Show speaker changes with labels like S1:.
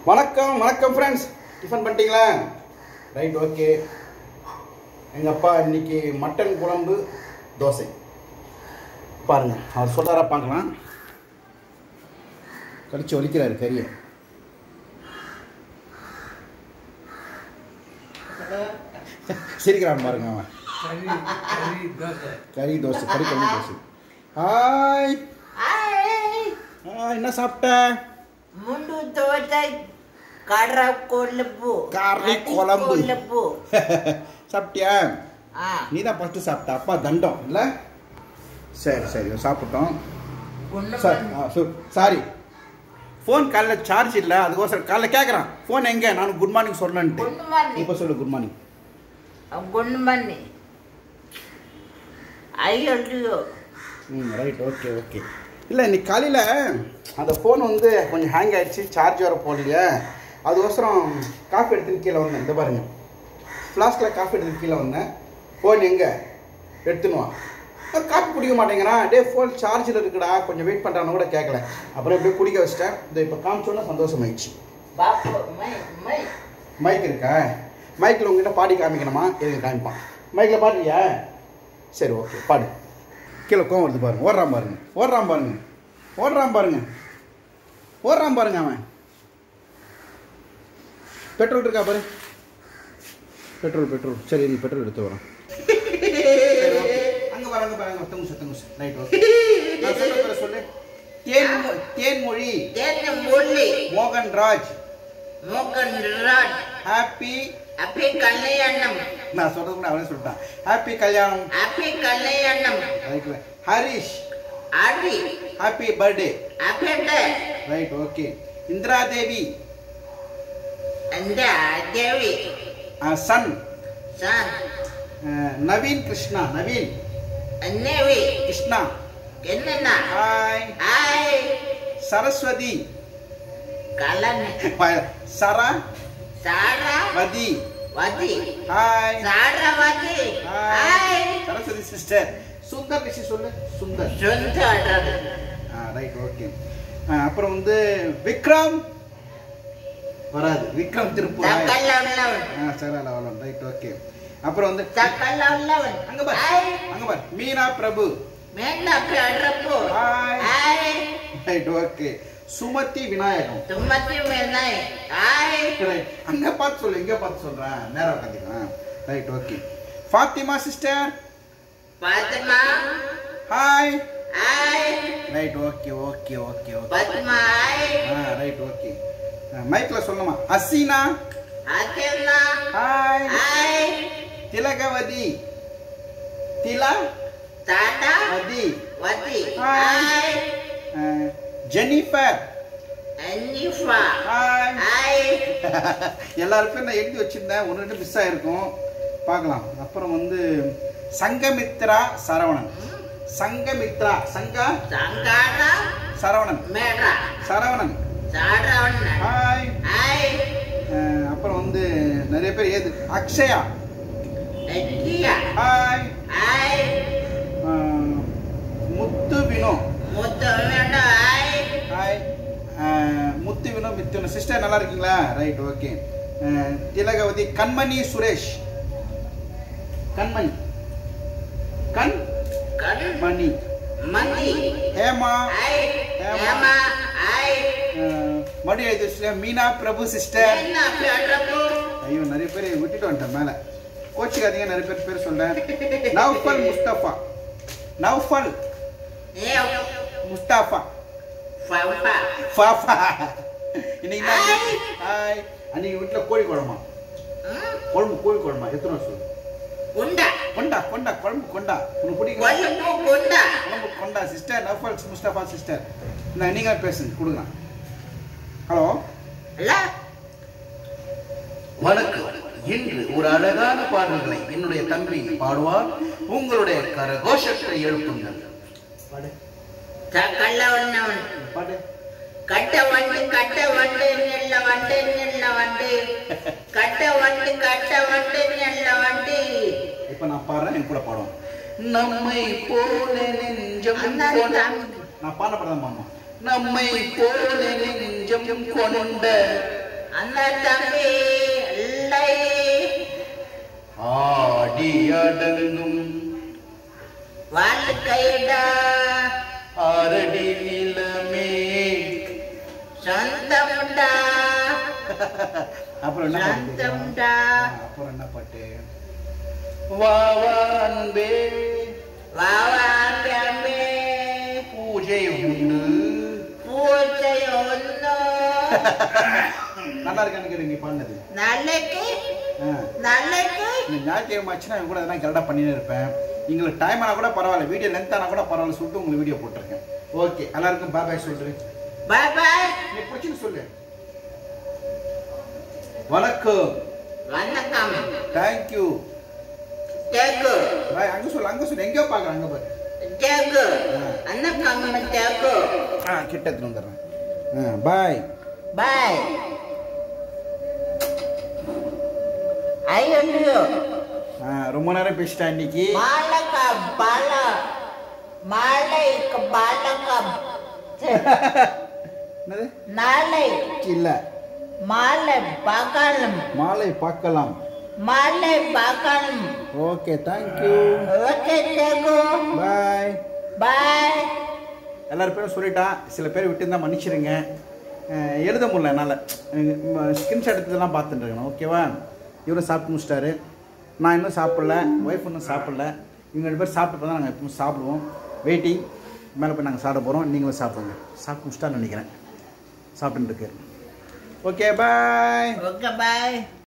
S1: வணக்கம் வணக்கம் friends tiffin பண்ணிட்டீங்களா ரைட் ஓகே எங்கள் அப்பா இன்னைக்கு மட்டன் குழம்பு தோசை பாருங்க அவர் சொல்கிறாரா பார்க்கலாம் கடிச்சு வலிக்கிறாரு கறியை சிரிக்கிறான் பாருங்க அவன் கறி தோசை கறி கறி தோசை ஹாய் ஹாய் என்ன சாப்பிட்ட
S2: ముందు తోట కర్ర కొలుపు
S1: கறி குழம்பு
S2: కొలుపు
S1: சாப்பிட்டியா நீ தான் ஃபஸ்ட்டு சாப்பிட்ட அப்பா தண்டம் இல்லை சரி சரி சாப்பிட்டோம் சாரி ஆ சாரி ஃபோன் காலைல சார்ஜ் இல்லை அதுக்கோசரம் காலைல கேட்குறான் ஃபோன் எங்கே நான் குட் மார்னிங் சொல்லணுன்ட்டு
S2: குட் மார்னிங்
S1: இப்போ சொல்லு குட் மார்னிங்
S2: குட் மார்னிங் ஐயோ
S1: ம் ரைட் ஓகே ஓகே இல்லை இன்னைக்கு காலையில் அந்த ஃபோன் வந்து கொஞ்சம் ஹேங் ஆயிடுச்சு சார்ஜ் வர போடலையே அதுக்கோசரம் காஃபி எடுத்துன்னு கீழே வந்தேன் இந்த பாருங்க ஃப்ளாஸ்கில் காஃபி எடுத்துன்னு கீழே வந்தேன் ஃபோன் எங்கே எடுத்துன்னு வா அஹ் காஃபி குடிக்க மாட்டேங்கிறான் டே ஃபோன் சார்ஜில் இருக்குடா கொஞ்சம் வெயிட் பண்ணுறான்னு கூட கேட்கல அப்புறம் எப்படியே குடிக்க வச்சிட்டேன் இந்த இப்போ காமிச்சோன்னா சந்தோஷமாயிடுச்சு
S2: பாப்பு மை மை
S1: மைக் இருக்கா மைக்கில் உங்ககிட்ட பாடி காமிக்கணுமா எதுக்கு காமிப்பான் மைக்கில் பாடுறியா சரி ஓகே பாடு கீழே கோவம் வருது பாருங்க ஓடுறான் பாருங்க ஓடுறான் பாருங்க ஓடுறான் பாருங்க ஓடுறான் பாருங்க அவன் பெட்ரோல் இருக்கா பாரு பெட்ரோல் பெட்ரோல் சரி நீ பெட்ரோல் எடுத்து வரேன் அங்கே வராங்க பாருங்க தங்கு சார் தங்கு சார் ரைட் ஓகே நான் சொல்ல சொல்லு தேன் தேன்மொழி
S2: தேன முள்ளி
S1: மோகன்ராஜ்
S2: மோகன் ராட்
S1: ஹாப்பி
S2: ஹாப்பி கல்யாணம்
S1: நான் சொல்றது கூட அவனே சொல்லிட்டான் ஹாப்பி கல்யாணம்
S2: ஹாப்பி கல்யாணம்
S1: ரைட் ஹரிஷ்
S2: ஆடி
S1: happy birthday
S2: happy day
S1: right okay Indira Devi
S2: அந்த தேவி
S1: சன்
S2: சான்
S1: நவீன் கிருஷ்ணா நவீன்
S2: அன்னேவி
S1: கிருஷ்ணா
S2: என்னன்னா
S1: ஹாய்
S2: ஹாய்
S1: சரஸ்வதி
S2: கலன்
S1: சரா
S2: சாரா
S1: வதி
S2: வதி
S1: ஹாய்
S2: சாரவதி
S1: hi
S2: hi
S1: Saraswathi sister Sundar Rishi சொல்லு சுந்தர்
S2: சுந்தரம்
S1: ரைட் ஓகே அப்புறம் வந்து விக்ரம் வராது விக்ரம் திருப்பூர்
S2: சக்கல்ல உள்ளவன்
S1: ஆ சரி லவலம் ரைட் ஓகே அப்புறம் வந்து
S2: சக்கல்ல உள்ளவன்
S1: அங்க பார்
S2: ஹாய்
S1: அங்க பார் மீனா பிரபு
S2: மேல பேரப்போ
S1: hi
S2: hi
S1: right okay Sumathi Vinayagam
S2: தும்மத்தி மேலாய் ஹாய்
S1: ரைட் அங்க பார்த்து சொல்லு இங்க பார்த்து சொல்றேன் நேரா உட்காந்துக்கலாம் ரைட் ஓகே ஃபாத்திமா சிஸ்டர்
S2: பாத்மா
S1: hi
S2: hi
S1: right okay okay okay okay
S2: Padma hi
S1: ஆ ரைட் ஓகே மைக்ல சொல்லணுமா அசீனா
S2: அத்தேனா
S1: ஹாய்
S2: ஹாய்
S1: திலகவதி திலா
S2: தாடா
S1: வதி
S2: வதி
S1: ஹாய்.
S2: ஹாய்
S1: அஹ், ஜெனிஃபர்
S2: அன்னிஃபா
S1: ஹாய்
S2: ஹாய்
S1: எல்லாருக்கும் நான் எழுதி வச்சிருந்தேன் ஒன்று ரெண்டு மிஸ் ஆயிருக்கும் பார்க்கலாம் அப்புறம் வந்து சங்கமித்ரா சரவணன் சங்கமித்ரா சங்கா
S2: சங்காரா
S1: சரவணன்
S2: மேடா
S1: சரவணன்
S2: சாரவண்ண
S1: ஹாய்
S2: ஹாய்
S1: அஹ், அப்புறம் வந்து நிறைய பேர் ஏது அக்ஷயா
S2: லக்கியா
S1: ஹாய்
S2: ஹாய்
S1: அஹ், முத்து வினோ
S2: முத்து வேண்டா ஹாய்
S1: ஹாய் அஹ், முத்து வினோ மித்து வினோ சிஸ்டர் நல்லா இருக்கீங்களா ரைட் ஓகே திலகவதி கண்மணி சுரேஷ் கண்மணி கண்
S2: கண்
S1: மணி
S2: மதி
S1: ஹேமா
S2: ஹாய்
S1: ஏமா.
S2: ஏமா ஹாய்
S1: அஹ், மறுபடியும் எழுதி வச்சிருக்கேன் மீனா பிரபு சிஸ்டர்
S2: என்ன பேரப்போ
S1: ஐயோ நிறைய பேர் விட்டுட்டு வந்துட்டேன் மேலே கோச்சிக்காதீங்க நிறைய பேர் பேர் சொல்றேன் நவ்ஃபல் முஸ்தபா நவ்ஃபல்
S2: ஏ
S1: முஸ்தாஃபா
S2: ஃபவா
S1: ஃபாஃபா இன்னைக்கு தான் ஹாய் அன்னைக்கு வீட்டில் கோழி குழம்பா குழம்பு கோழி குழம்பா எத்தனை வருஷம்
S2: உண்டா
S1: கொண்டா கொண்டா குழம்பு கொண்டா உனக்கு பிடிக்கும்
S2: கொல்லுப்பு உண்டா
S1: குழம்பு கொண்டா சிஸ்டர் நஃபல் முஸ்தபா சிஸ்டர் நான் நீங்கள் பேசுங்க கொடுங்க ஹலோ
S2: அல்ல
S3: வணக்கம் இன்று ஒரு அழகான பாடல்களை என்னுடைய தம்பி பாடுவார் உங்களுடைய கரகோஷத்தை எழுப்புங்கள்
S2: சக்கல்ல உண்ணவன்
S1: பாட்டு
S2: கட்ட வண்டு கட்ட வண்டு நெல்ல வண்டு நெல்ல வண்டு கட்ட வண்டு கட்ட வண்டு நெல்ல வண்டு
S1: இப்போ நான் பாடுறேன் என் கூட பாடுவோம்
S3: நம்மை போல நெஞ்சம்
S2: அந்தாதி
S3: கொண்ட-
S2: தாங்க.
S1: நான் பாட படம் பாடணும்
S3: நம்மை போல நெஞ்சம் கொண்ட
S2: அந்த தம்பி இல்லை
S3: ஆடி அடங்கும்
S2: வாழ்க்கைடா
S3: ஆரடி நிலமே
S2: சொந்தம்டா
S1: அப்புறம் என்ன பாட்டு?
S2: சொந்தம்டா
S1: ஆ, அப்புறம் என்ன பாட்டு
S3: வா வா அன்பே
S2: வாவாண்டமே
S3: பூஜை உண்டு
S2: பூஜை ஒன்று
S1: நல்லா இருக்கான்னு கேட்டு நீ பாடினது
S2: நாளைக்கு
S1: ஆ.
S2: நாளைக்கு
S1: இந்த ஞாயிற்றுக்கிழமை ஆச்சுன்னா இவங்க கூட எதனா கரெக்டாக பண்ணினே இருப்பேன் எங்களுக்கு டைம் ஆனால் கூட பரவாயில்ல வீடியோ லென்த் ஆனால் கூட பரவாயில்ல சொல்லிட்டு உங்களுக்கு வீடியோ போட்டிருக்கேன் ஓகே எல்லாருக்கும் பாய் பாய் சொல்றேன்
S2: பாய் பாய்
S1: நீ பிடிச்சின்னு சொல்லு வணக்கம்
S2: வணக்கம்
S1: தேங்க்யூ
S2: தேக்கு
S1: பாய் அங்கே சொல்லு அங்கே சொல்லு எங்கேயோ பார்க்குறேன் அங்கே பாரு
S2: தேக்கு வணக்கம் தேக்கு
S1: ஆ கிட்ட எடுத்துட்டு வந்துடுறேன் ஆ பாய்
S2: பாய் ஐயோ
S1: ஆ ரொம்ப நேரம் பேசிட்டேன் இன்னைக்கு
S2: பாலக பால மாலைக்கு பாலகம்
S1: என்னது
S2: நாளை
S1: இல்லை
S2: மாலை பார்க்கணும்
S1: மாலை பார்க்கலாம்
S2: மாலை பார்க்கணும்
S1: ஓகே தேங்க்யூ
S2: ஓகே தேகு
S1: பாய்
S2: பாய்
S1: எல்லாரும் பேரும் சொல்லிட்டான் சில பேர் விட்டு மன்னிச்சிடுங்க அஹ் எழுத முடியல என்னால் ஸ்கிரீன்ஷாட் எடுத்ததெல்லாம் பார்த்துட்டு இருக்கணும் ஓகேவா இவரும் சாப்பிட்டு முடிச்சிட்டாரு நான் இன்னும் சாப்பிடல ஒய்ஃப் இன்னும் சாப்பிடல இவங்க ரெண்டு பேர் சாப்பிட்டு தான் நாங்கள் எப்பவும் சாப்பிடுவோம் வெயிட்டிங் மேலே போய் நாங்கள் சாப்பிட போகிறோம் நீங்களும் சாப்பிடுங்க சாப்பிட்டு முடிச்சிட்டான்னு நினைக்கிறேன் சாப்பிட்டுட்டு இருக்கு ஓகே பாய்
S2: ஓகே பாய்